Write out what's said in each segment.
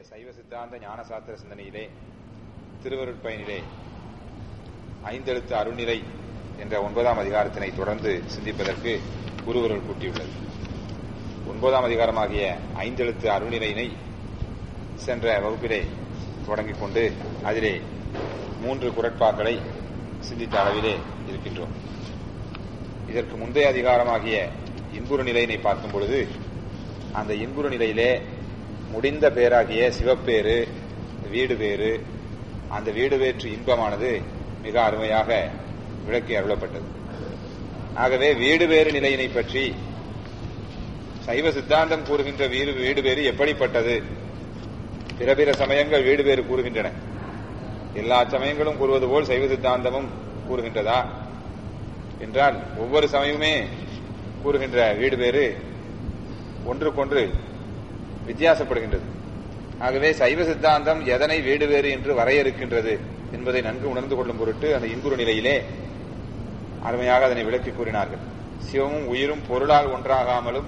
சைவ சித்தாந்த ஞானசாத்திர சிந்தனையிலே திருவருட்பயனிலே ஐந்தெழுத்து அருள்நிலை என்ற ஒன்பதாம் அதிகாரத்தினை தொடர்ந்து சிந்திப்பதற்கு குருவருள் கூட்டியுள்ளது ஒன்பதாம் அதிகாரமாகிய ஐந்தெழுத்து அருள்நிலையினை சென்ற வகுப்பிலே தொடங்கிக் கொண்டு அதிலே மூன்று குரட்பாக்களை சிந்தித்த அளவிலே இருக்கின்றோம் இதற்கு முந்தைய அதிகாரமாகிய இன்புற நிலையினை பார்க்கும் பொழுது அந்த இன்புற நிலையிலே முடிந்த பேராகிய சிவப்பேறு வீடு பேறு அந்த வீடு வேற்று இன்பமானது மிக அருமையாக விளக்கி அருளப்பட்டது ஆகவே வீடு வேறு நிலையினை பற்றி சைவ சித்தாந்தம் கூறுகின்ற வீடு வீடு வேறு எப்படிப்பட்டது பிற பிற சமயங்கள் வீடு வேறு கூறுகின்றன எல்லா சமயங்களும் கூறுவது போல் சைவ சித்தாந்தமும் கூறுகின்றதா என்றால் ஒவ்வொரு சமயமுமே கூறுகின்ற வீடு வேறு ஒன்றுக்கொன்று வித்தியாசப்படுகின்றது ஆகவே சைவ சித்தாந்தம் எதனை வீடு வேறு என்று வரையறுக்கின்றது என்பதை நன்கு உணர்ந்து கொள்ளும் பொருட்டு அந்த இன்புறு நிலையிலே அருமையாக அதனை விளக்கி கூறினார்கள் சிவமும் உயிரும் பொருளால் ஒன்றாகாமலும்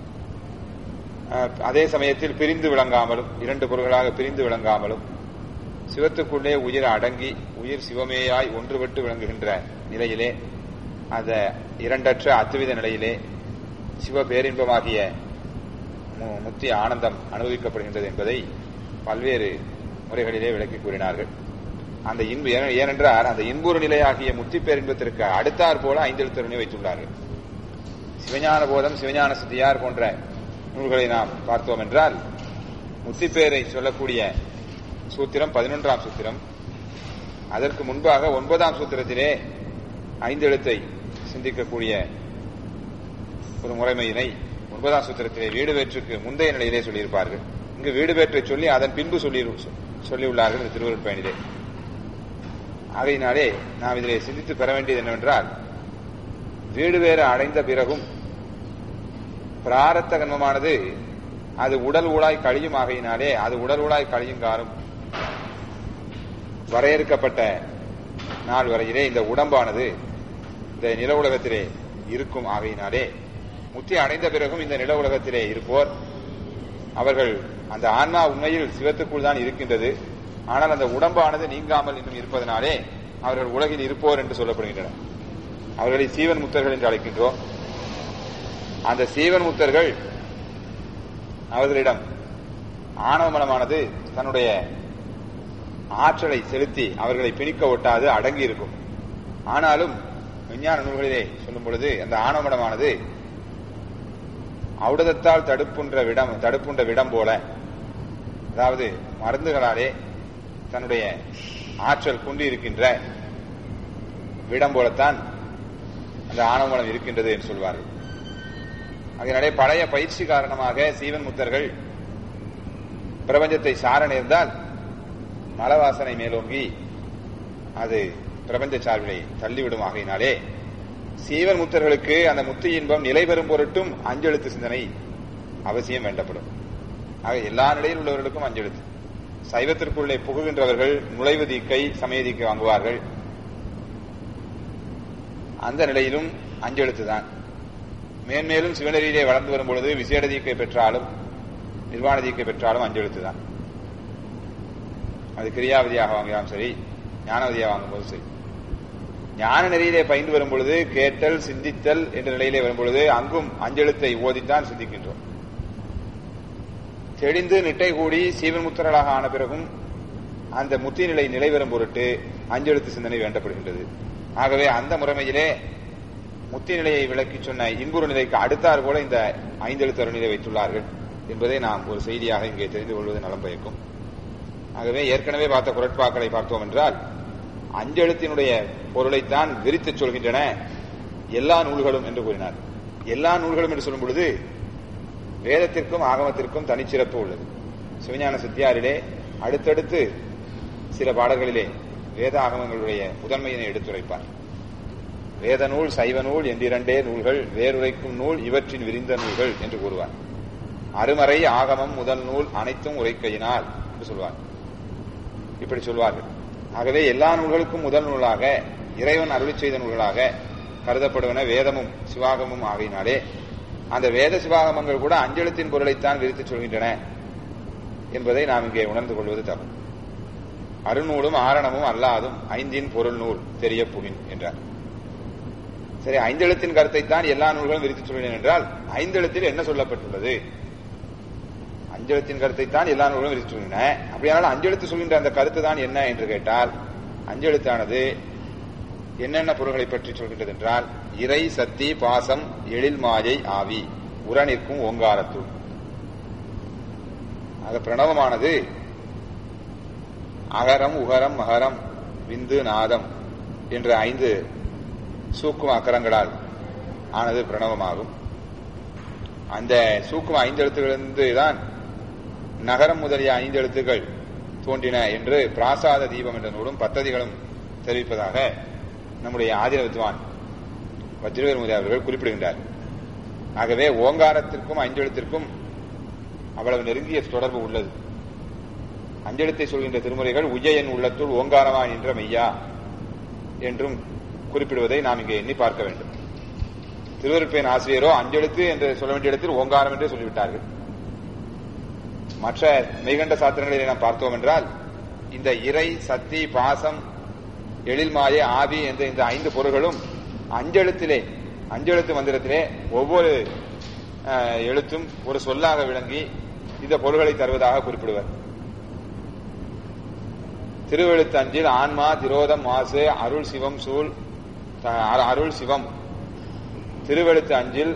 அதே சமயத்தில் பிரிந்து விளங்காமலும் இரண்டு பொருள்களாக பிரிந்து விளங்காமலும் சிவத்துக்குள்ளே உயிர் அடங்கி உயிர் சிவமேயாய் ஒன்றுபட்டு விளங்குகின்ற நிலையிலே அந்த இரண்டற்ற அத்துவித நிலையிலே சிவ பேரின்பமாகிய முத்தி ஆனந்தம் அனுபவிக்கப்படுகின்றது என்பதை பல்வேறு முறைகளிலே விளக்கி கூறினார்கள் அந்த இன்பு ஏனென்றால் அந்த இன்புறு நிலையாகிய முத்தி பேரின்பத்திற்கு அடுத்தாற் போல ஐந்தெழுத்தருணை வைத்துள்ளார்கள் சிவஞான போதம் சிவஞான சித்தியார் போன்ற நூல்களை நாம் பார்த்தோம் என்றால் முத்திப்பேரை சொல்லக்கூடிய சூத்திரம் பதினொன்றாம் சூத்திரம் அதற்கு முன்பாக ஒன்பதாம் சூத்திரத்திலே ஐந்தெழுத்தை சிந்திக்கக்கூடிய ஒரு முறைமையினை ஒன்பதாம் சூத்திரத்திலே வீடு வேற்றுக்கு முந்தைய நிலையிலே சொல்லியிருப்பார்கள் இங்கு வீடு வேற்றை சொல்லி அதன் பின்பு சொல்லி சொல்லியுள்ளார்கள் இந்த திருவருட் பயணிலே ஆகையினாலே நாம் இதிலே சிந்தித்து பெற வேண்டியது என்னவென்றால் வீடு வேறு அடைந்த பிறகும் பிராரத்த கர்மமானது அது உடல் ஊழாய் கழியும் ஆகையினாலே அது உடல் ஊழாய் கழியும் காலம் வரையறுக்கப்பட்ட நாள் வரையிலே இந்த உடம்பானது இந்த நில உலகத்திலே இருக்கும் ஆகையினாலே முத்தி அடைந்த பிறகும் இந்த நில உலகத்திலே இருப்போர் அவர்கள் அந்த ஆன்மா உண்மையில் சிவத்துக்குள் தான் இருக்கின்றது ஆனால் அந்த உடம்பானது நீங்காமல் இன்னும் இருப்பதனாலே அவர்கள் உலகில் இருப்போர் என்று சொல்லப்படுகின்றனர் அவர்களை சீவன் முத்தர்கள் என்று அழைக்கின்றோம் அந்த சீவன் முத்தர்கள் அவர்களிடம் ஆணவ மனமானது தன்னுடைய ஆற்றலை செலுத்தி அவர்களை பிணிக்க ஒட்டாது அடங்கி இருக்கும் ஆனாலும் விஞ்ஞான நூல்களிலே சொல்லும் பொழுது அந்த ஆணவ மனமானது ஔடதத்தால் தடுப்புன்ற விடம் தடுப்புன்ற விடம் போல அதாவது மருந்துகளாலே தன்னுடைய ஆற்றல் கொண்டு இருக்கின்ற விடம் போலத்தான் அந்த ஆணவமலம் இருக்கின்றது என்று சொல்வார்கள் அதனாலே பழைய பயிற்சி காரணமாக சீவன் முத்தர்கள் பிரபஞ்சத்தை சார நேர்ந்தால் மலவாசனை மேலோங்கி அது பிரபஞ்ச சார்பிலை தள்ளிவிடும் ஆகையினாலே சீவன் முத்தர்களுக்கு அந்த முத்து இன்பம் நிலை பெறும் பொருட்டும் அஞ்செழுத்து சிந்தனை அவசியம் வேண்டப்படும் ஆக எல்லா நிலையில் உள்ளவர்களுக்கும் அஞ்செழுத்து சைவத்திற்குள்ளே புகுகின்றவர்கள் நுழைவு தீக்கை சமய தீக்கை வாங்குவார்கள் அந்த நிலையிலும் அஞ்செழுத்து தான் மேன்மேலும் சிவனரியிலே வளர்ந்து வரும் பொழுது விசேட தீக்கை பெற்றாலும் நிர்வாண தீக்கை பெற்றாலும் அஞ்செழுத்து தான் அது கிரியாவதியாக வாங்கினாலும் சரி ஞானவதியாக வாங்கும் போது சரி ஞான நெறியிலே பயின்று வரும் பொழுது கேட்டல் சிந்தித்தல் என்ற நிலையிலே வரும் பொழுது அங்கும் அஞ்செழுத்தை ஓதித்தான் சிந்திக்கின்றோம் தெளிந்து நிட்டை கூடி சீவன்முத்தர்களாக ஆன பிறகும் அந்த முத்தி நிலை நிலை பெறும் பொருட்டு அஞ்செழுத்து சிந்தனை வேண்டப்படுகின்றது ஆகவே அந்த முறைமையிலே முத்தி நிலையை விளக்கி சொன்ன இன்புறு நிலைக்கு அடுத்தார் போல இந்த ஐந்தெழுத்து அருநிலை வைத்துள்ளார்கள் என்பதை நாம் ஒரு செய்தியாக இங்கே தெரிந்து கொள்வது நலம் பயக்கும் ஆகவே ஏற்கனவே பார்த்த குரட்பாக்களை பார்த்தோம் என்றால் அஞ்செழுத்தினுடைய பொருளைத்தான் விரித்து சொல்கின்றன எல்லா நூல்களும் என்று கூறினார் எல்லா நூல்களும் என்று சொல்லும் பொழுது வேதத்திற்கும் ஆகமத்திற்கும் தனிச்சிறப்பு உள்ளது சிவஞான சித்தியாரிலே அடுத்தடுத்து சில பாடல்களிலே வேத ஆகமங்களுடைய முதன்மையினை எடுத்துரைப்பார் வேத நூல் சைவ நூல் என்றிரண்டே நூல்கள் வேறுரைக்கும் நூல் இவற்றின் விரிந்த நூல்கள் என்று கூறுவார் அருமறை ஆகமம் முதல் நூல் அனைத்தும் உரைக்கையினால் என்று சொல்வார் இப்படி சொல்வார்கள் ஆகவே எல்லா நூல்களுக்கும் முதல் நூலாக இறைவன் அருளி செய்த நூல்களாக கருதப்படுவன வேதமும் சிவாகமும் ஆகையினாலே அந்த வேத சிவாகமங்கள் கூட அஞ்செழுத்தின் பொருளைத்தான் விரித்து சொல்கின்றன என்பதை நாம் இங்கே உணர்ந்து கொள்வது தவறு அருநூலும் ஆரணமும் அல்லாதும் ஐந்தின் பொருள் நூல் தெரிய புகின் என்றார் சரி ஐந்தெழுத்தின் கருத்தைத்தான் எல்லா நூல்களும் விரித்து சொல்கிறேன் என்றால் ஐந்தெழுத்தில் என்ன சொல்லப்பட்டுள்ளது அஞ்செழுத்தின் கருத்தைத்தான் எல்லா நூல்களும் விரித்து சொல்கின்றன அப்படியானால் அஞ்செழுத்து சொல்கின்ற அந்த கருத்து தான் என்ன என்று கேட்டால் அஞ்செழுத்தானது என்னென்ன பொருள்களை பற்றி சொல்கின்றது என்றால் இறை சக்தி பாசம் எழில் மாயை ஆவி உர நிற்கும் ஓங்காரத்துள் ஆக பிரணவமானது அகரம் உகரம் மகரம் விந்து நாதம் என்ற ஐந்து சூக்கும அக்கரங்களால் ஆனது பிரணவமாகும் அந்த சூக்கும ஐந்தெழுத்துகளிலிருந்து தான் நகரம் முதலிய ஐந்தெழுத்துக்கள் தோன்றின என்று பிராசாத தீபம் என்ற நூலும் பத்ததிகளும் தெரிவிப்பதாக நம்முடைய ஆதிர வித்வான் வஜ்ரவேல் முதலி அவர்கள் குறிப்பிடுகின்றார் ஆகவே ஓங்காரத்திற்கும் அஞ்செழுத்திற்கும் அவ்வளவு நெருங்கிய தொடர்பு உள்ளது அஞ்செழுத்தை சொல்கின்ற திருமுறைகள் உஜயன் உள்ளத்துள் ஓங்காரமா என்ற மெய்யா என்றும் குறிப்பிடுவதை நாம் இங்கே எண்ணி பார்க்க வேண்டும் திருவருப்பேன் ஆசிரியரோ அஞ்செழுத்து என்று சொல்ல வேண்டிய இடத்தில் ஓங்காரம் என்று சொல்லிவிட்டார்கள் மற்ற மெய்கண்ட சாத்திரங்களில் நாம் பார்த்தோம் என்றால் இந்த இறை சக்தி பாசம் எழில்மாய ஆவி என்ற இந்த ஐந்து பொருள்களும் அஞ்செழுத்திலே அஞ்செழுத்து மந்திரத்திலே ஒவ்வொரு எழுத்தும் ஒரு சொல்லாக விளங்கி இந்த பொருள்களை தருவதாக குறிப்பிடுவர் திருவெழுத்து அஞ்சில் ஆன்மா திரோதம் மாசு அருள் சிவம் சூழ் அருள் சிவம் திருவெழுத்து அஞ்சில்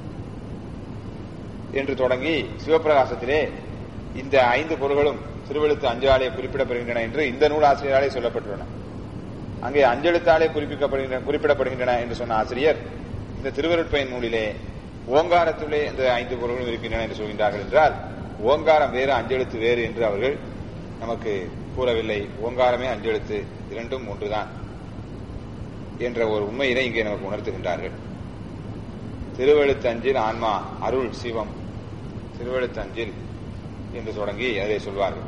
என்று தொடங்கி சிவபிரகாசத்திலே இந்த ஐந்து பொருள்களும் திருவெழுத்து அஞ்சாலே குறிப்பிடப்படுகின்றன என்று இந்த நூல் ஆசிரியராலே சொல்லப்பட்டுள்ளன அங்கே அஞ்செழுத்தாலே குறிப்பிடப்படுகின்றன குறிப்பிடப்படுகின்றன என்று சொன்ன ஆசிரியர் இந்த திருவருட்பயன் நூலிலே ஓங்காரத்திலே இந்த ஐந்து பொருள்களும் இருக்கின்றன என்று சொல்கின்றார்கள் என்றால் ஓங்காரம் வேறு அஞ்செழுத்து வேறு என்று அவர்கள் நமக்கு கூறவில்லை ஓங்காரமே அஞ்செழுத்து இரண்டும் ஒன்றுதான் என்ற ஒரு உண்மையினை இங்கே நமக்கு உணர்த்துகின்றார்கள் திருவெழுத்து அஞ்சில் ஆன்மா அருள் சிவம் திருவெழுத்து அஞ்சில் என்று தொடங்கி அதை சொல்வார்கள்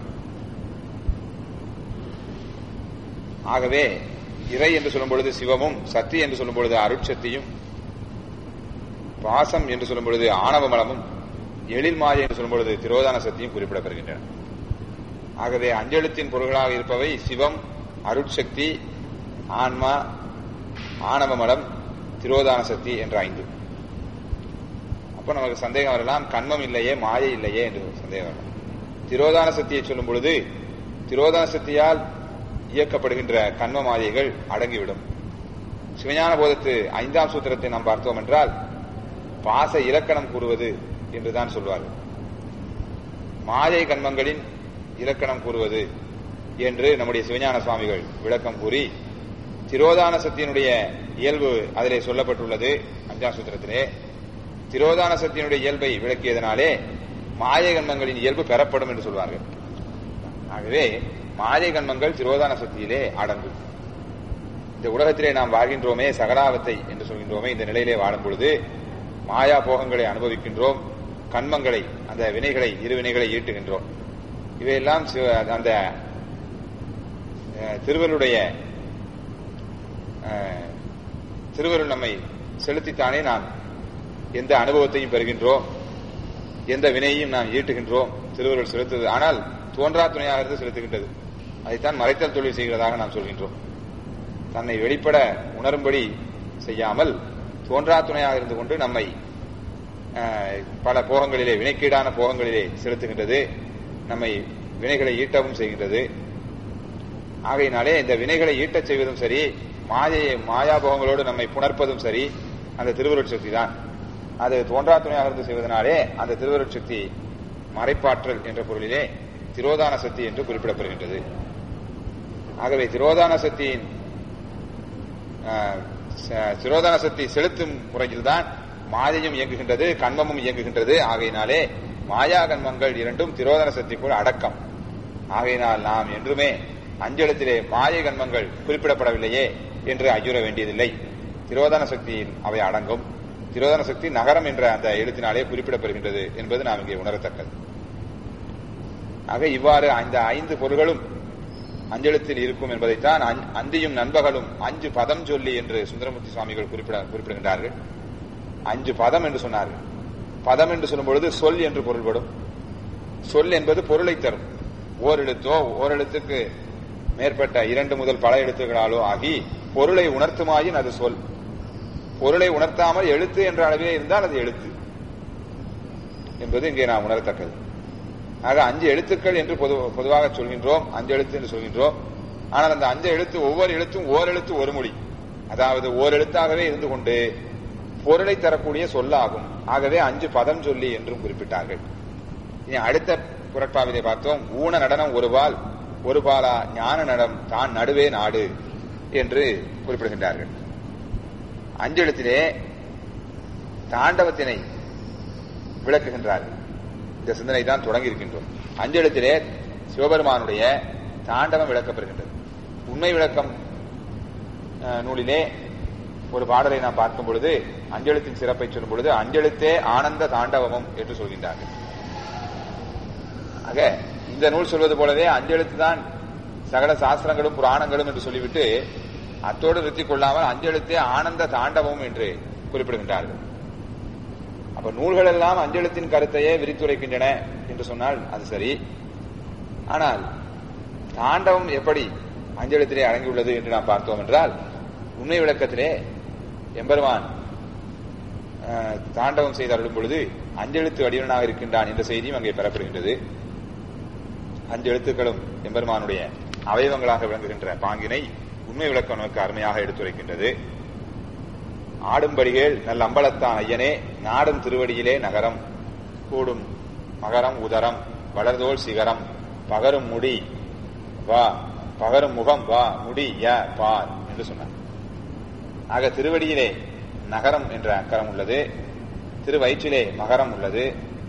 ஆகவே இறை என்று சொல்லும் பொழுது சிவமும் சக்தி என்று சொல்லும் பொழுது அருட்சக்தியும் பாசம் என்று சொல்லும் பொழுது ஆணவ மலமும் எழில் மாயை என்று சொல்லும் பொழுது திரோதான சக்தியும் குறிப்பிடப்படுகின்றன ஆகவே அஞ்செழுத்தின் பொருள்களாக இருப்பவை சிவம் அருட்சக்தி ஆன்மா ஆணவ மலம் திரோதான சக்தி என்ற ஐந்து அப்ப நமக்கு சந்தேகம் வரலாம் கண்மம் இல்லையே மாயை இல்லையே என்று சந்தேகம் வரலாம் திரோதான சக்தியை சொல்லும் பொழுது திரோதான சக்தியால் இயக்கப்படுகின்ற கண்ம மாயைகள் அடங்கிவிடும் சிவஞான போதத்து ஐந்தாம் சூத்திரத்தை நாம் பார்த்தோம் என்றால் பாச இலக்கணம் கூறுவது என்றுதான் சொல்வார்கள் மாயை கண்மங்களின் இலக்கணம் கூறுவது என்று நம்முடைய சிவஞான சுவாமிகள் விளக்கம் கூறி திரோதான சக்தியினுடைய இயல்பு அதிலே சொல்லப்பட்டுள்ளது அஞ்சாம் சூத்திரத்திலே திரோதான சக்தியினுடைய இயல்பை விளக்கியதனாலே மாயை கண்மங்களின் இயல்பு பெறப்படும் என்று சொல்வார்கள் ஆகவே மாயை கண்மங்கள் திரோதான சக்தியிலே அடங்கும் இந்த உலகத்திலே நாம் வாழ்கின்றோமே சகலாவத்தை என்று சொல்கின்றோமே இந்த நிலையிலே வாழும் பொழுது மாயா போகங்களை அனுபவிக்கின்றோம் கண்மங்களை அந்த வினைகளை இரு வினைகளை ஈட்டுகின்றோம் இவையெல்லாம் அந்த திருவருடைய திருவருள் நம்மை செலுத்தித்தானே நாம் எந்த அனுபவத்தையும் பெறுகின்றோம் எந்த வினையையும் நாம் ஈட்டுகின்றோம் திருவருள் செலுத்துவது ஆனால் தோன்றா துணையாக இருந்து செலுத்துகின்றது அதைத்தான் மறைத்தல் தொழில் செய்கிறதாக நாம் சொல்கின்றோம் தன்னை வெளிப்பட உணரும்படி செய்யாமல் தோன்றா துணையாக இருந்து கொண்டு நம்மை பல போகங்களிலே வினைக்கீடான போகங்களிலே செலுத்துகின்றது நம்மை வினைகளை ஈட்டவும் செய்கின்றது ஆகையினாலே இந்த வினைகளை ஈட்டச் செய்வதும் சரி மாயையை மாயாபோகங்களோடு நம்மை புணர்ப்பதும் சரி அந்த திருவருட் சக்தி தான் அது தோன்றா துணையாக இருந்து செய்வதனாலே அந்த திருவருட் சக்தி மறைப்பாற்றல் என்ற பொருளிலே திரோதான சக்தி என்று குறிப்பிடப்படுகின்றது ஆகவே திரோதான சக்தியின் திரோதான சக்தி செலுத்தும் முறையில்தான் மாயையும் இயங்குகின்றது கண்மமும் இயங்குகின்றது ஆகையினாலே மாயா கண்மங்கள் இரண்டும் திரோதன சக்திக்குள் அடக்கம் ஆகையினால் நாம் என்றுமே அஞ்சலத்திலே மாயை கண்மங்கள் குறிப்பிடப்படவில்லையே என்று ஐயுற வேண்டியதில்லை திரோதன சக்தியில் அவை அடங்கும் திரோதன சக்தி நகரம் என்ற அந்த எழுத்தினாலே குறிப்பிடப்படுகின்றது என்பது நாம் இங்கே உணரத்தக்கது ஆக இவ்வாறு அந்த ஐந்து பொருள்களும் அஞ்செழுத்தில் இருக்கும் என்பதைத்தான் அந்தியும் நண்பகலும் அஞ்சு பதம் சொல்லி என்று சுந்தரமூர்த்தி சுவாமிகள் குறிப்பிட குறிப்பிடுகின்றார்கள் அஞ்சு பதம் என்று சொன்னார்கள் பதம் என்று சொல்லும் பொழுது சொல் என்று பொருள்படும் சொல் என்பது பொருளை தரும் ஓரெழுத்தோ ஓரெழுத்துக்கு மேற்பட்ட இரண்டு முதல் பல எழுத்துக்களாலோ ஆகி பொருளை உணர்த்துமாயின் அது சொல் பொருளை உணர்த்தாமல் எழுத்து என்ற அளவிலே இருந்தால் அது எழுத்து என்பது இங்கே நாம் உணரத்தக்கது ஆக அஞ்சு எழுத்துக்கள் என்று பொது பொதுவாக சொல்கின்றோம் அஞ்சு எழுத்து என்று சொல்கின்றோம் ஆனால் அந்த அஞ்சு எழுத்து ஒவ்வொரு எழுத்தும் ஓர் எழுத்து ஒரு மொழி அதாவது ஓர் எழுத்தாகவே இருந்து கொண்டு பொருளை தரக்கூடிய சொல்லாகும் ஆகவே அஞ்சு பதம் சொல்லி என்றும் குறிப்பிட்டார்கள் இனி அடுத்த குரட்பாவிலே பார்த்தோம் ஊன நடனம் ஒரு பால் ஒரு பாலா ஞான நடம் தான் நடுவே நாடு என்று குறிப்பிடுகின்றார்கள் அஞ்செழுத்திலே தாண்டவத்தினை விளக்குகின்றார்கள் இந்த சிந்தனை தான் தொடங்கி இருக்கின்றோம் அஞ்செழுத்திலே சிவபெருமானுடைய தாண்டவம் விளக்கப்படுகின்றது உண்மை விளக்கம் அஹ், நூலிலே ஒரு பாடலை நாம் பார்க்கும் பொழுது அஞ்செழுத்தின் சிறப்பை சொல்லும் பொழுது அஞ்செழுத்தே ஆனந்த தாண்டவமும் என்று சொல்கின்றார்கள் ஆக இந்த நூல் சொல்வது போலவே அஞ்செழுத்து தான் சகல சாஸ்திரங்களும் புராணங்களும் என்று சொல்லிவிட்டு அத்தோடு நிறுத்திக் கொள்ளாமல் அஞ்செழுத்தே ஆனந்த தாண்டவம் என்று குறிப்பிடுகின்றார்கள் அப்ப நூல்கள் எல்லாம் அஞ்செழுத்தின் கருத்தையே விரித்துரைக்கின்றன என்று சொன்னால் அது சரி ஆனால் தாண்டவம் எப்படி அஞ்செழுத்திலே அடங்கியுள்ளது என்று நாம் பார்த்தோம் என்றால் உண்மை விளக்கத்திலே எம்பெருமான் அஹ், தாண்டவம் செய்து அருளும் பொழுது அஞ்செழுத்து வடிவனாக இருக்கின்றான் என்ற செய்தியும் அங்கே பெறப்படுகின்றது அஞ்சு எழுத்துக்களும் எம்பெருமானுடைய அவயவங்களாக விளங்குகின்ற பாங்கினை உண்மை விளக்கம் நமக்கு அருமையாக எடுத்துரைக்கின்றது ஆடும்படிகள் நல்ல அம்பலத்தான் ஐயனே நாடும் திருவடியிலே நகரம் கூடும் மகரம் உதரம் வளர்தோல் சிகரம் பகரும் முடி வா பகரும் முகம் வா முடி ய பார் என்று சொன்னார் ஆக திருவடியிலே நகரம் என்ற அக்கரம் உள்ளது திருவயிற்றிலே மகரம் உள்ளது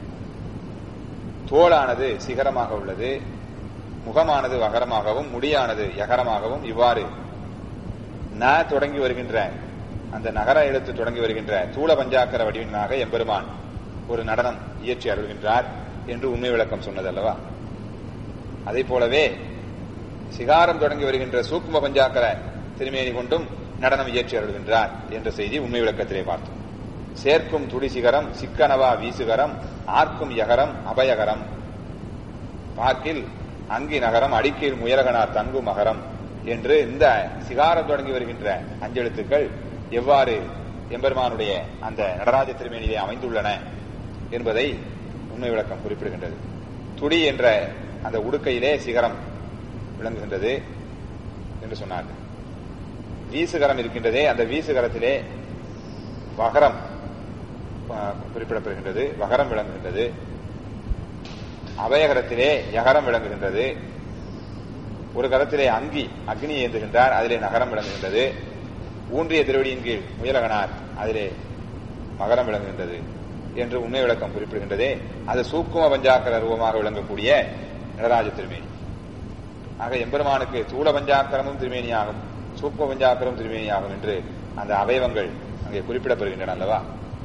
தோளானது சிகரமாக உள்ளது முகமானது வகரமாகவும் முடியானது யகரமாகவும் இவ்வாறு ந தொடங்கி வருகின்ற அந்த நகர எழுத்து தொடங்கி வருகின்ற தூள பஞ்சாக்கர வடிவினாக எம்பெருமான் ஒரு நடனம் இயற்றி அருள்கின்றார் என்று உண்மை விளக்கம் சொன்னதல்லவா அதை போலவே சிகாரம் தொடங்கி வருகின்ற சூக்ம பஞ்சாக்கர திருமேனி கொண்டும் நடனம் இயற்றி அருள்கின்றார் என்ற செய்தி உண்மை விளக்கத்திலே பார்த்தோம் சேர்க்கும் துடி சிகரம் சிக்கனவா வீசுகரம் ஆர்க்கும் யகரம் அபயகரம் பார்க்கில் அங்கி நகரம் அடிக்கீழ் முயலகனார் தங்கும் மகரம் என்று இந்த சிகாரம் தொடங்கி வருகின்ற அஞ்செழுத்துக்கள் எவ்வாறு எம்பெருமானுடைய அந்த நடராஜ திருமேனியிலே அமைந்துள்ளன என்பதை உண்மை விளக்கம் குறிப்பிடுகின்றது துடி என்ற அந்த உடுக்கையிலே சிகரம் விளங்குகின்றது என்று சொன்னார்கள் வீசுகரம் இருக்கின்றதே அந்த வீசுகரத்திலே வகரம் அஹ், குறிப்பிடப்படுகின்றது வகரம் விளங்குகின்றது அபயகரத்திலே யகரம் விளங்குகின்றது ஒரு கரத்திலே அங்கி அக்னி ஏந்துகின்றார் அதிலே நகரம் விளங்குகின்றது ஊன்றிய திருவடியின் கீழ் முயலகனார் அதிலே மகரம் விளங்குகின்றது என்று உண்மை விளக்கம் குறிப்பிடுகின்றதே அது சூக்கும பஞ்சாக்கர ரூபமாக விளங்கக்கூடிய நடராஜ திருமேனி ஆக எம்பெருமானுக்கு தூள பஞ்சாக்கரமும் திருமேனியாகும் சூக்கும பஞ்சாக்கரம் திருமேனியாகும் என்று அந்த அவயவங்கள் அங்கே குறிப்பிடப்படுகின்றன அல்லவா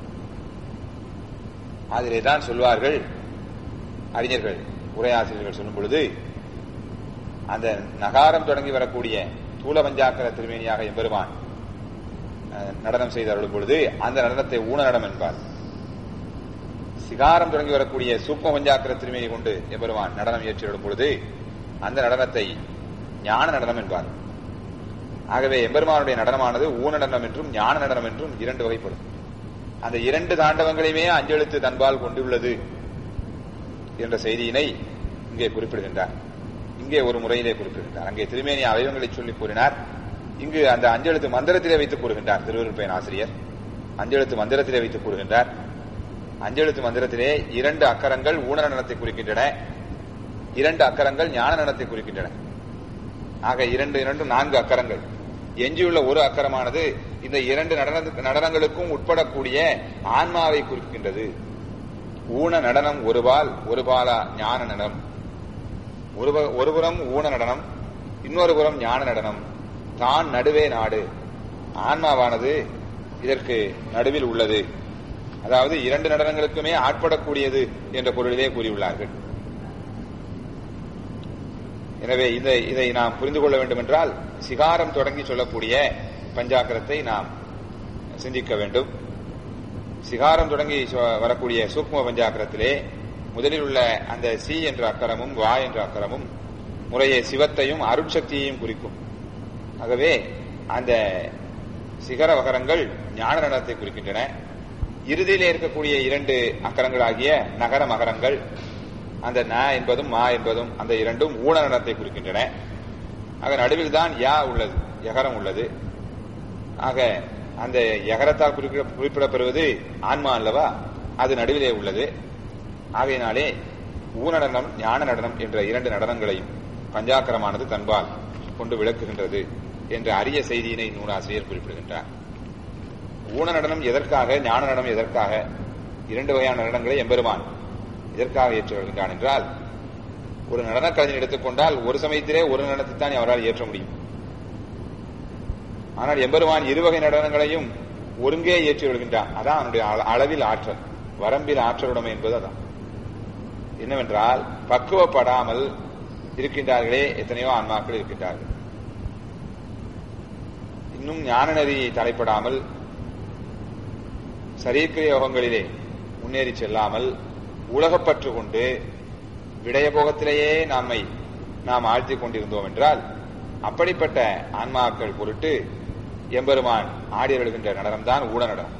அதிலே தான் சொல்வார்கள் அறிஞர்கள் உரையாசிரியர்கள் சொல்லும் பொழுது அந்த நகாரம் தொடங்கி வரக்கூடிய தூள பஞ்சாக்கர திருமேனியாக எம்பெருமான் அஹ், நடனம் செய்து அருளும் பொழுது அந்த நடனத்தை ஊன நடனம் என்பார் சிகாரம் தொடங்கி வரக்கூடிய சூக்ம பஞ்சாக்கர திருமேனி கொண்டு எம்பெருமான் நடனம் இயற்றி அருளும் பொழுது அந்த நடனத்தை ஞான நடனம் என்பார் ஆகவே எம்பெருமானுடைய நடனமானது ஊன நடனம் என்றும் ஞான நடனம் என்றும் இரண்டு வகைப்படும் அந்த இரண்டு தாண்டவங்களையுமே அஞ்செழுத்து தன்பால் கொண்டுள்ளது என்ற செய்தியினை இங்கே குறிப்பிடுகின்றார் இங்கே ஒரு முறையிலே குறிப்பிடுகின்றார் அங்கே திருமேனி அவயவங்களை சொல்லி கூறினார் இங்கு அந்த அஞ்செழுத்து மந்திரத்திலே வைத்து கூறுகின்றார் திருவருட்பயன் ஆசிரியர் அஞ்செழுத்து மந்திரத்திலே வைத்து கூறுகின்றார் அஞ்செழுத்து மந்திரத்திலே இரண்டு அக்கரங்கள் ஊன நடனத்தை குறிக்கின்றன இரண்டு அக்கரங்கள் ஞான நடனத்தை குறிக்கின்றன ஆக இரண்டு இரண்டு நான்கு அக்கரங்கள் எஞ்சியுள்ள ஒரு அக்கரமானது இந்த இரண்டு நடன நடனங்களுக்கும் உட்படக்கூடிய ஆன்மாவை குறிக்கின்றது ஊன நடனம் ஒருபால் ஒருபாலா ஞான நடனம் ஒரு ப- ஒருபுறம் ஊன நடனம் இன்னொரு புறம் ஞான நடனம் தான் நடுவே நாடு ஆன்மாவானது இதற்கு நடுவில் உள்ளது அதாவது இரண்டு நடனங்களுக்குமே ஆட்படக்கூடியது என்ற பொருளிலே கூறியுள்ளார்கள் எனவே இதை இதை நாம் புரிந்து கொள்ள வேண்டும் என்றால் சிகாரம் தொடங்கி சொல்லக்கூடிய பஞ்சாக்கரத்தை நாம் சிந்திக்க வேண்டும் சிகாரம் தொடங்கி சொ- வரக்கூடிய சூக்ம பஞ்சாக்கரத்திலே முதலில் உள்ள அந்த சி என்ற அக்கரமும் வா என்ற அக்கரமும் முறையே சிவத்தையும் அருட்சக்தியையும் குறிக்கும் ஆகவே அந்த சிகர வகரங்கள் ஞான நடனத்தை குறிக்கின்றன இறுதியிலே இருக்கக்கூடிய இரண்டு அக்கரங்களாகிய நகர மகரங்கள் அந்த ந என்பதும் மா என்பதும் அந்த இரண்டும் ஊன நடனத்தை குறிக்கின்றன ஆக நடுவில் தான் யா உள்ளது யகரம் உள்ளது ஆக அந்த யகரத்தால் குறிப்பிட குறிப்பிடப்பெறுவது ஆன்மா அல்லவா அது நடுவிலே உள்ளது ஆகையினாலே ஊநடனம் ஞான நடனம் என்ற இரண்டு நடனங்களையும் பஞ்சாக்கரமானது தன்பால் கொண்டு விளக்குகின்றது என்ற அரிய செய்தியினை நூலாசிரியர் குறிப்பிடுகின்றார் ஊன நடனம் எதற்காக ஞான நடனம் எதற்காக இரண்டு வகையான நடனங்களை எம்பெருமான் எதற்காக ஏற்ற வருகின்றான் என்றால் ஒரு நடன கலைஞர் எடுத்துக்கொண்டால் ஒரு சமயத்திலே ஒரு நடனத்தை தான் அவரால் ஏற்ற முடியும் ஆனால் எம்பெருமான் இருவகை நடனங்களையும் ஒருங்கே ஏற்றி வருகின்றான் அதான் அவனுடைய அள- அளவில் ஆற்றல் வரம்பில் ஆற்றலுடைமை என்பது அதான் என்னவென்றால் பக்குவப்படாமல் இருக்கின்றார்களே எத்தனையோ ஆன்மாக்கள் இருக்கின்றார்கள் இன்னும் ஞான நெறி தலைப்படாமல் சரீர்க்கிர யோகங்களிலே முன்னேறி செல்லாமல் உலகப்பற்று கொண்டு விடயபோகத்திலேயே நம்மை நாம் ஆழ்த்திக் கொண்டிருந்தோம் என்றால் அப்படிப்பட்ட ஆன்மாக்கள் பொருட்டு எம்பெருமான் ஆடி வருகின்ற நடனம்தான் ஊன நடனம்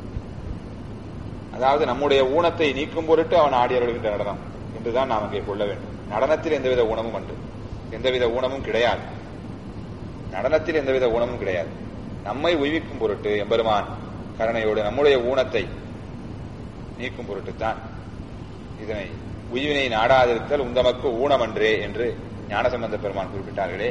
அதாவது நம்முடைய ஊனத்தை நீக்கும் பொருட்டு அவன் ஆடி வருகின்ற நடனம் என்றுதான் நாம் அங்கே கொள்ள வேண்டும் நடனத்தில் எந்தவித ஊனமும் அன்று எந்தவித ஊனமும் கிடையாது நடனத்தில் எந்தவித ஊனமும் கிடையாது நம்மை உய்விக்கும் பொருட்டு எம்பெருமான் கருணையோடு நம்முடைய ஊனத்தை நீக்கும் பொருட்டுத்தான் இதனை உய்வினை நாடாதிருத்தல் உந்தமக்கு ஊனமன்றே என்று ஞானசம்பந்த பெருமான் குறிப்பிட்டார்களே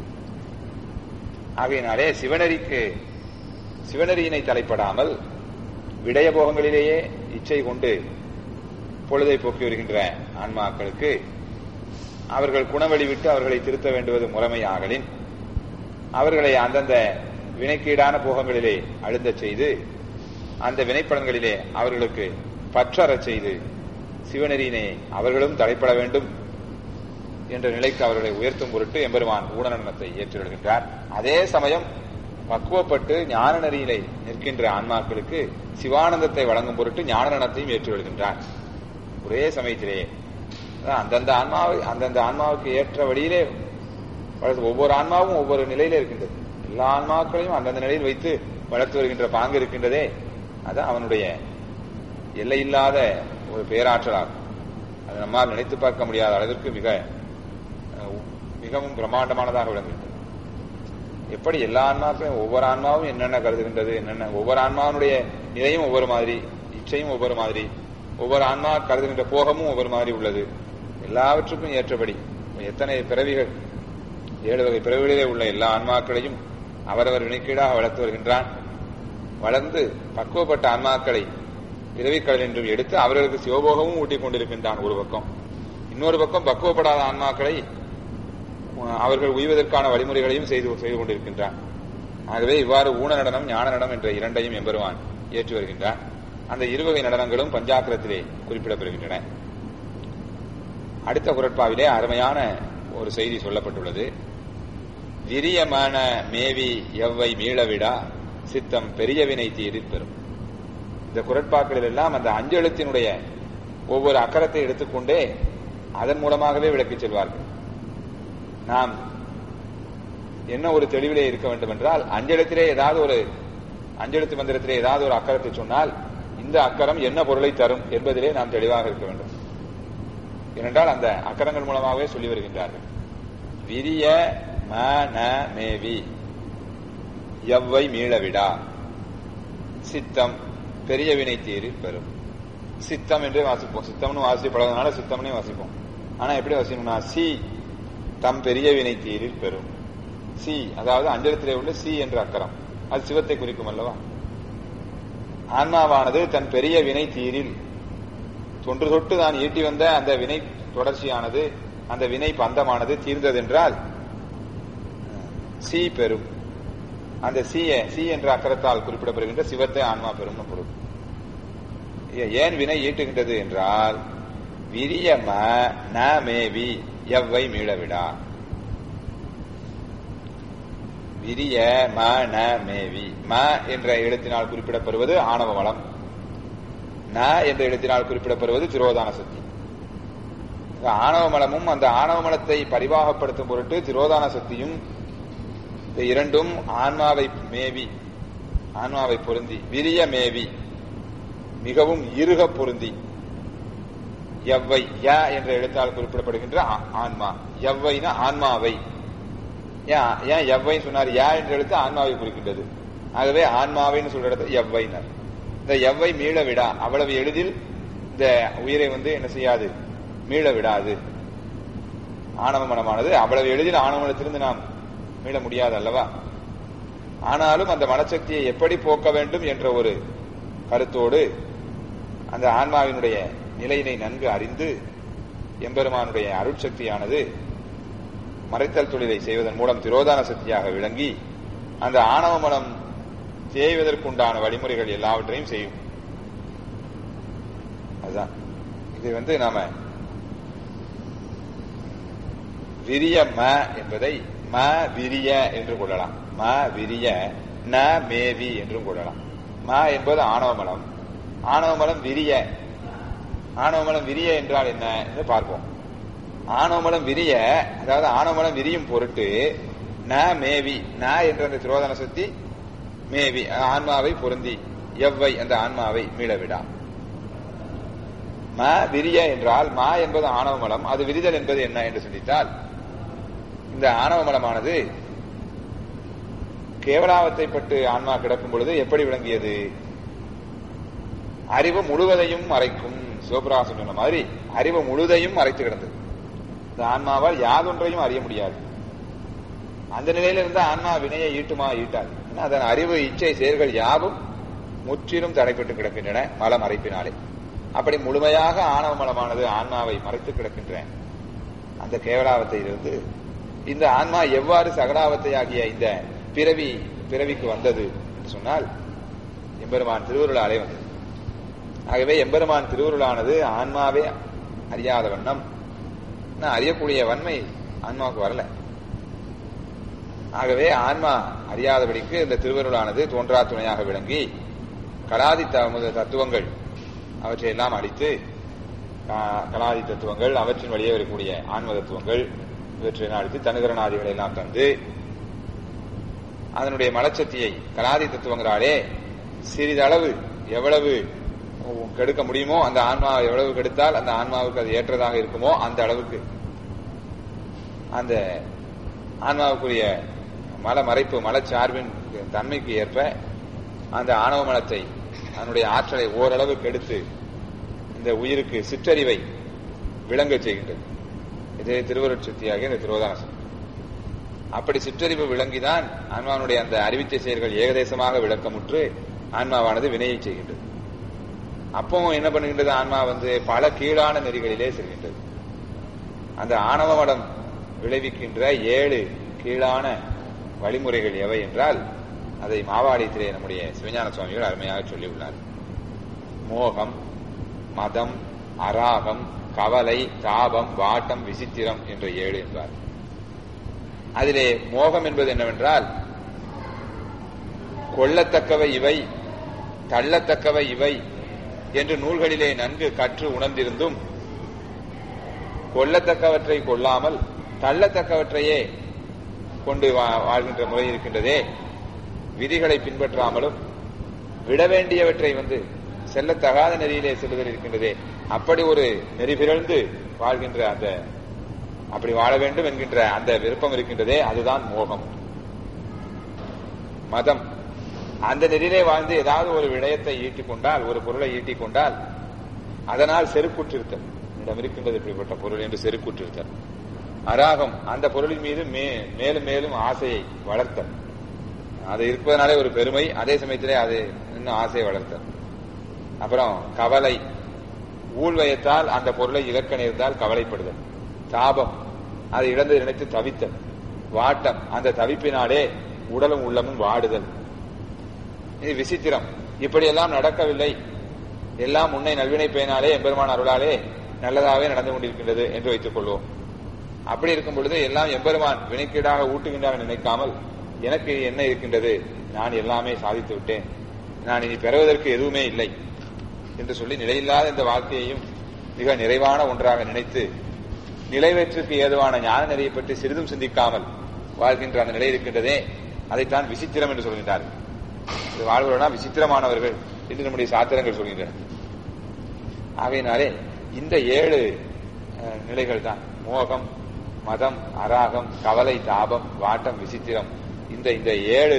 ஆகையினாலே சிவனரிக்கு சிவனரியினை தலைப்படாமல் விடயபோகங்களிலேயே இச்சை கொண்டு பொழுதை போக்கி வருகின்ற ஆன்மாக்களுக்கு அவர்கள் குணவழி விட்டு அவர்களை திருத்த வேண்டுவது முறைமை ஆகலின் அவர்களை அந்தந்த வினைக்கீடான போகங்களிலே அழுந்தச் செய்து அந்த வினைப்படங்களிலே அவர்களுக்கு பற்றறச் செய்து சிவநெறியினை அவர்களும் தலைப்பட வேண்டும் என்ற நிலைக்கு அவர்களை உயர்த்தும் பொருட்டு எம்பெருமான் ஊடநடனத்தை ஏற்றிருக்கின்றார் அதே சமயம் பக்குவப்பட்டு ஞான நெறியிலே நிற்கின்ற ஆன்மாக்களுக்கு சிவானந்தத்தை வழங்கும் பொருட்டு ஞான நடனத்தையும் ஏற்றி வருகின்றார் ஒரே சமயத்திலே அதான் அந்தந்த ஆன்மாவை அந்தந்த ஆன்மாவுக்கு ஏற்ற வழியிலே வளர்த்து ஒவ்வொரு ஆன்மாவும் ஒவ்வொரு நிலையில இருக்கின்றது எல்லா ஆன்மாக்களையும் அந்தந்த நிலையில் வைத்து வளர்த்து வருகின்ற பாங்கு இருக்கின்றதே அதான் அவனுடைய எல்லையில்லாத ஒரு பேராற்றலாகும் அது நம்மால் நினைத்து பார்க்க முடியாத அளவிற்கு மிக அஹ், மிகவும் பிரம்மாண்டமானதாக விளங்குகின்றது எப்படி எல்லா ஆன்மாக்களையும் ஒவ்வொரு ஆன்மாவும் என்னென்ன கருதுகின்றது என்னென்ன ஒவ்வொரு ஆன்மாவினுடைய நிலையும் ஒவ்வொரு மாதிரி இச்சையும் ஒவ்வொரு மாதிரி ஒவ்வொரு ஆன்மா கருதுகின்ற போகமும் ஒவ்வொரு மாதிரி உள்ளது எல்லாவற்றுக்கும் ஏற்றபடி எத்தனை பிறவிகள் ஏழு வகை பிறவிகளிலே உள்ள எல்லா ஆன்மாக்களையும் அவரவர் வினைக்கீடாக வளர்த்து வருகின்றான் வளர்ந்து பக்குவப்பட்ட ஆன்மாக்களை பிறவிக்கடல் என்றும் எடுத்து அவர்களுக்கு சிவபோகமும் ஊட்டிக் கொண்டிருக்கின்றான் ஒரு பக்கம் இன்னொரு பக்கம் பக்குவப்படாத ஆன்மாக்களை அஹ், அவர்கள் உய்வதற்கான வழிமுறைகளையும் செய்து செய்து கொண்டிருக்கின்றான் ஆகவே இவ்வாறு ஊன நடனம் ஞான நடனம் என்ற இரண்டையும் எம்பெருமான் ஏற்றி வருகின்றான் அந்த இருவகை நடனங்களும் பஞ்சாக்கரத்திலே குறிப்பிடப்பெறுகின்றன அடுத்த குரட்பாவிலே அருமையான ஒரு செய்தி சொல்லப்பட்டுள்ளது விரியமான மேவி எவ்வை மீளவிடா சித்தம் பெரியவினை தீரில் பெறும் இந்த குரட்பாக்களில் எல்லாம் அந்த அஞ்செழுத்தினுடைய ஒவ்வொரு அக்கரத்தை எடுத்துக்கொண்டே அதன் மூலமாகவே விளக்கிச் செல்வார்கள் நாம் என்ன ஒரு தெளிவிலே இருக்க வேண்டும் என்றால் அஞ்செழுத்திலே ஏதாவது ஒரு அஞ்செழுத்து மந்திரத்திலே ஏதாவது ஒரு அக்கரத்தை சொன்னால் இந்த அக்கரம் என்ன பொருளை தரும் என்பதிலே நாம் தெளிவாக இருக்க வேண்டும் ஏனென்றால் அந்த அக்கரங்கள் மூலமாகவே சொல்லி வருகின்றார்கள் விரிய ம ந மேவி எவ்வை மீளவிடா சித்தம் பெரிய வினை தீரில் பெறும் சித்தம் என்றே வாசிப்போம் சித்தம்னு வாசி பழகிறதுனால சித்தம்னே வாசிப்போம் ஆனா எப்படி வாசிக்கணும்னா சி தம் பெரிய வினை தீரில் பெறும் சி அதாவது அஞ்சலத்திலே உள்ள சி என்ற அக்கரம் அது சிவத்தை குறிக்கும் அல்லவா ஆன்மாவானது தன் பெரிய வினை தீரில் தொன்று தொட்டு தான் ஈட்டி வந்த அந்த வினை தொடர்ச்சியானது அந்த வினை பந்தமானது தீர்ந்ததென்றால் சி பெறும் அந்த சீய சி என்ற அக்கரத்தால் குறிப்பிடப்படுகின்ற சிவத்தை ஆன்மா பெறும் பொருள் ஏ- ஏன் வினை ஈட்டுகின்றது என்றால் விரியம ந மேவி எவ்வை மீளவிடா விரிய ம ந மேவி ம என்ற எழுத்தினால் குறிப்பிடப்படுவது ஆணவ வளம் ந என்ற எழுத்தினால் குறிப்பிடப்படுவது திரோதான சக்தி ஆணவ மலமும் அந்த ஆணவ மலத்தை பரிவாகப்படுத்தும் பொருட்டு திரோதான சக்தியும் இந்த இரண்டும் ஆன்மாவை மேவி ஆன்மாவை பொருந்தி விரிய மேவி மிகவும் இறுக பொருந்தி எவ்வை ய என்ற எழுத்தால் குறிப்பிடப்படுகின்ற ஆன்மா எவ்வைனா ஆன்மாவை ஏன் எவ்வை சொன்னார் யா என்ற எழுத்து ஆன்மாவை குறிக்கின்றது ஆகவே ஆன்மாவைன்னு சொல்ற இடத்துல எவ்வைனர் இந்த எவ்வை மீள விடா அவ்வளவு எளிதில் இந்த உயிரை வந்து என்ன செய்யாது மீள விடாது ஆணவ மனமானது அவ்வளவு எளிதில் ஆணவ மனத்திலிருந்து நாம் மீள முடியாது அல்லவா ஆனாலும் அந்த மனசக்தியை எப்படி போக்க வேண்டும் என்ற ஒரு கருத்தோடு அந்த ஆன்மாவினுடைய நிலையினை நன்கு அறிந்து எம்பெருமானுடைய அருட்சக்தியானது மறைத்தல் தொழிலை செய்வதன் மூலம் திரோதான சக்தியாக விளங்கி அந்த ஆணவ மனம் தேய்வதற்குண்டான வழிமுறைகள் எல்லாவற்றையும் செய்யும் அதுதான் இது வந்து நாம விரிய ம என்பதை ம விரிய என்று கொள்ளலாம் ம விரிய ந மேவி என்றும் கொள்ளலாம் ம என்பது ஆணவமலம் ஆணவமலம் விரிய ஆணவமலம் விரிய என்றால் என்ன என்று பார்ப்போம் ஆணவமலம் விரிய அதாவது ஆணவமலம் விரியும் பொருட்டு ந மேவி ந என்ற அந்த திரோதன சக்தி மேவி ஆன்மாவை பொருந்தி எவ்வை அந்த ஆன்மாவை மீளவிடா ம விரிய என்றால் மா என்பது ஆணவமலம் அது விரிதல் என்பது என்ன என்று சிந்தித்தால் இந்த ஆணவமலமானது கேவலாவத்தை பட்டு ஆன்மா கிடக்கும் பொழுது எப்படி விளங்கியது அறிவு முழுவதையும் மறைக்கும் சிவபிராசன் சொன்ன மாதிரி அறிவு முழுதையும் மறைத்து கிடந்தது இந்த ஆன்மாவால் யாதொன்றையும் அறிய முடியாது அந்த நிலையில இருந்த ஆன்மா வினையை ஈட்டுமா ஈட்டாது அதன் அறிவு இச்சை செயல்கள் யாவும் முற்றிலும் தடைப்பட்டு கிடக்கின்றன மல மறைப்பினாலே அப்படி முழுமையாக ஆணவ மலமானது ஆன்மாவை மறைத்து கிடக்கின்ற அந்த கேவலாவத்தையிலிருந்து இந்த ஆன்மா எவ்வாறு சகலாவத்தை ஆகிய இந்த பிறவி பிறவிக்கு வந்தது என்று சொன்னால் எம்பெருமான் திருவருளாலே வந்தது ஆகவே எம்பெருமான் திருவருளானது ஆன்மாவே அறியாத வண்ணம் அறியக்கூடிய வன்மை ஆன்மாவுக்கு வரல ஆகவே ஆன்மா அறியாதபடிக்கு இந்த திருவருளானது தோன்றா துணையாக விளங்கி கலாதி தத்துவங்கள் அவற்றை எல்லாம் அடித்து கலாதி தத்துவங்கள் அவற்றின் வழியே வரக்கூடிய ஆன்ம தத்துவங்கள் இவற்றை அடித்து தனுகரணாதிகளை எல்லாம் தந்து அதனுடைய மலச்சக்தியை கலாதி தத்துவங்களாலே சிறிதளவு எவ்வளவு கெடுக்க முடியுமோ அந்த ஆன்மா எவ்வளவு கெடுத்தால் அந்த ஆன்மாவுக்கு அது ஏற்றதாக இருக்குமோ அந்த அளவுக்கு அந்த ஆன்மாவுக்குரிய மல மறைப்பு மலச்சார்பின் தன்மைக்கு ஏற்ப அந்த ஆணவ மலத்தை அதனுடைய ஆற்றலை ஓரளவு கெடுத்து இந்த உயிருக்கு சிற்றறிவை விளங்க செய்கின்றது இது திருவருட்சக்தியாகிய இந்த திருவதாசம் அப்படி சிற்றறிவு விளங்கிதான் ஆன்மாவுடைய அந்த அறிவித்த செயல்கள் ஏகதேசமாக விளக்கமுற்று ஆன்மாவானது வினையை செய்கின்றது அப்பவும் என்ன பண்ணுகின்றது ஆன்மா வந்து பல கீழான நெறிகளிலே செல்கின்றது அந்த ஆணவ மடம் விளைவிக்கின்ற ஏழு கீழான வழிமுறைகள் எவை என்றால் அதை மாவாடியத்திலே நம்முடைய சிவஞான சுவாமிகள் அருமையாக சொல்லியுள்ளார் மோகம் மதம் அராகம் கவலை தாபம் வாட்டம் விசித்திரம் என்ற ஏழு என்பார் அதிலே மோகம் என்பது என்னவென்றால் கொள்ளத்தக்கவை இவை தள்ளத்தக்கவை இவை என்று நூல்களிலே நன்கு கற்று உணர்ந்திருந்தும் கொல்லத்தக்கவற்றை கொள்ளாமல் தள்ளத்தக்கவற்றையே கொண்டு வாழ்கின்ற முறை இருக்கின்றதே விதிகளை பின்பற்றாமலும் விட வேண்டியவற்றை வந்து செல்லத்தகாத நெறியிலே செல்லுதல் இருக்கின்றதே அப்படி ஒரு நெறி பிறழ்ந்து வாழ்கின்ற அந்த அப்படி வாழ வேண்டும் என்கின்ற அந்த விருப்பம் இருக்கின்றதே அதுதான் மோகம் மதம் அந்த நெறியிலே வாழ்ந்து ஏதாவது ஒரு விடயத்தை ஈட்டிக் கொண்டால் ஒரு பொருளை ஈட்டிக் கொண்டால் அதனால் செருக்குற்றிருத்தல் இடம் இருக்கின்றது இப்படிப்பட்ட பொருள் என்று செருக்குற்றிருத்தல் அராகம் அந்த பொருளின் மீது மேலும் மேலும் ஆசையை வளர்த்தல் அது இருப்பதனாலே ஒரு பெருமை அதே சமயத்திலே அது இன்னும் ஆசையை வளர்த்தல் அப்புறம் கவலை ஊழ்வயத்தால் அந்த பொருளை இழக்க நேர்ந்தால் கவலைப்படுதல் தாபம் அதை இழந்து நினைத்து தவித்தல் வாட்டம் அந்த தவிப்பினாலே உடலும் உள்ளமும் வாடுதல் இது விசித்திரம் இப்படியெல்லாம் நடக்கவில்லை எல்லாம் முன்னை நல்வினை பயனாலே எம்பெருமான் அருளாலே நல்லதாகவே நடந்து கொண்டிருக்கின்றது என்று வைத்துக் கொள்வோம் அப்படி இருக்கும் பொழுது எல்லாம் எம்பெருமான் வினைக்கீடாக ஊட்டுகின்றார் நினைக்காமல் எனக்கு என்ன இருக்கின்றது நான் எல்லாமே சாதித்து விட்டேன் நான் இனி பெறுவதற்கு எதுவுமே இல்லை என்று சொல்லி நிலையில்லாத இந்த வாழ்க்கையையும் மிக நிறைவான ஒன்றாக நினைத்து நிலைவேற்றுக்கு ஏதுவான ஞான நெறியை பற்றி சிறிதும் சிந்திக்காமல் வாழ்கின்ற அந்த நிலை இருக்கின்றதே அதைத்தான் விசித்திரம் என்று சொல்கின்றார்கள் இது வாழ்வர்களா விசித்திரமானவர்கள் என்று நம்முடைய சாத்திரங்கள் சொல்கின்றன ஆகையினாலே இந்த ஏழு அஹ், நிலைகள் தான் மோகம் மதம் அராகம் கவலை தாபம் வாட்டம் விசித்திரம் இந்த இந்த ஏழு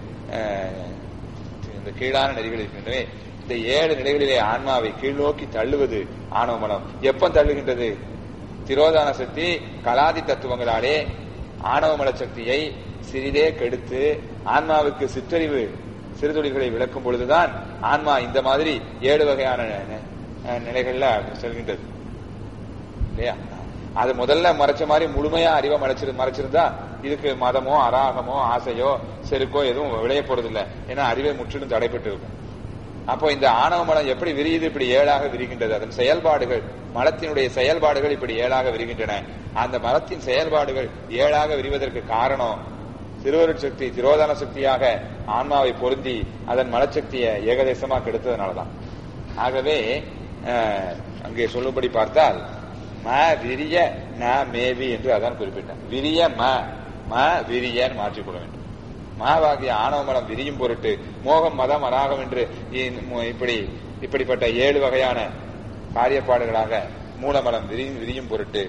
அஹ், இந்த கீழான நெறிகள் இருக்கின்றன இந்த ஏழு நிலைகளிலே ஆன்மாவை கீழ்நோக்கி தள்ளுவது ஆணவ மனம் எப்ப தள்ளுகின்றது திரோதான சக்தி கலாதி தத்துவங்களாலே ஆணவ மல சக்தியை சிறிதே கெடுத்து ஆன்மாவுக்கு சிற்றறிவு சிறுதுளிகளை விளக்கும் பொழுதுதான் ஆன்மா இந்த மாதிரி ஏழு வகையான நி- அஹ் நிலைகள்ல செல்கின்றது இல்லையா அது முதல்ல மறைச்ச மாதிரி முழுமையா அறிவை மறைச்சிரு மறைச்சிருந்தா இதுக்கு மதமோ அராகமோ ஆசையோ செருக்கோ எதுவும் விளைய போறதில்லை ஏன்னா அறிவை முற்றிலும் தடைப்பட்டு இருக்கும் அப்போ இந்த ஆணவ மலம் எப்படி விரியுது இப்படி ஏழாக விரிகின்றது அதன் செயல்பாடுகள் மலத்தினுடைய செயல்பாடுகள் இப்படி ஏழாக விரிகின்றன அந்த மலத்தின் செயல்பாடுகள் ஏழாக விரிவதற்கு காரணம் திருவருட் சக்தி திரோதான சக்தியாக ஆன்மாவை பொருந்தி அதன் மலச்சக்தியை ஏகதேசமா கெடுத்ததுனாலதான் ஆகவே அஹ், அங்கே சொல்லும்படி பார்த்தால் ம விரிய ந மேவி என்று அதான் குறிப்பிட்டார் விரிய ம ம விரியன்னு மாற்றிக்கொள்ள வேண்டும் மாவாகிய ஆணவ மலம் விரியும் பொருட்டு மோகம் மதம் அராகம் என்று இ- மு- இப்படி இப்படிப்பட்ட ஏழு வகையான காரியப்பாடுகளாக மூலமலம் விரி விரியும் பொருட்டு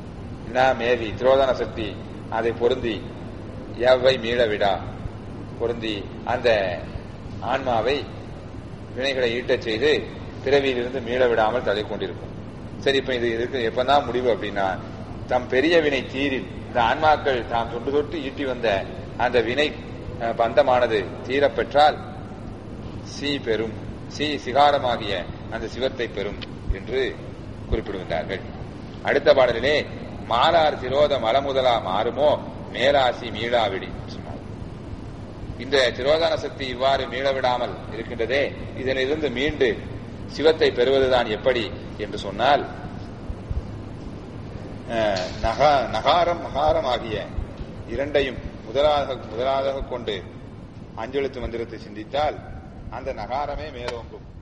ந மேவி திரோதான சக்தி அதை பொருந்தி எவ்வை மீள விடா பொருந்தி அந்த ஆன்மாவை வினைகளை ஈட்டச் செய்து பிறவியிலிருந்து மீள விடாமல் தள்ளி கொண்டிருக்கும் சரி இப்ப இது இருக்கு எப்பதான் முடிவு அப்படின்னா தம் பெரிய வினை தீரில் இந்த ஆன்மாக்கள் தாம் தொண்டு தொட்டு ஈட்டி வந்த அந்த வினை அஹ், பந்தமானது தீரப் பெற்றால் சி பெறும் சி சிகாரமாகிய அந்த சிவத்தை பெறும் என்று குறிப்பிடுகின்றார்கள் அடுத்த பாடலிலே மாலார் திரோத மலமுதலா மாறுமோ மேலாசி மீளாவிடி சொன்னார் இந்த திரோதான சக்தி இவ்வாறு மீளவிடாமல் இருக்கின்றதே இதனிலிருந்து மீண்டு சிவத்தை பெறுவதுதான் எப்படி என்று சொன்னால் அஹ், நகா- நகாரம் மகாரம் ஆகிய இரண்டையும் முதலாக முதலாக கொண்டு அஞ்செழுத்து மந்திரத்தை சிந்தித்தால் அந்த நகாரமே மேலோங்கும்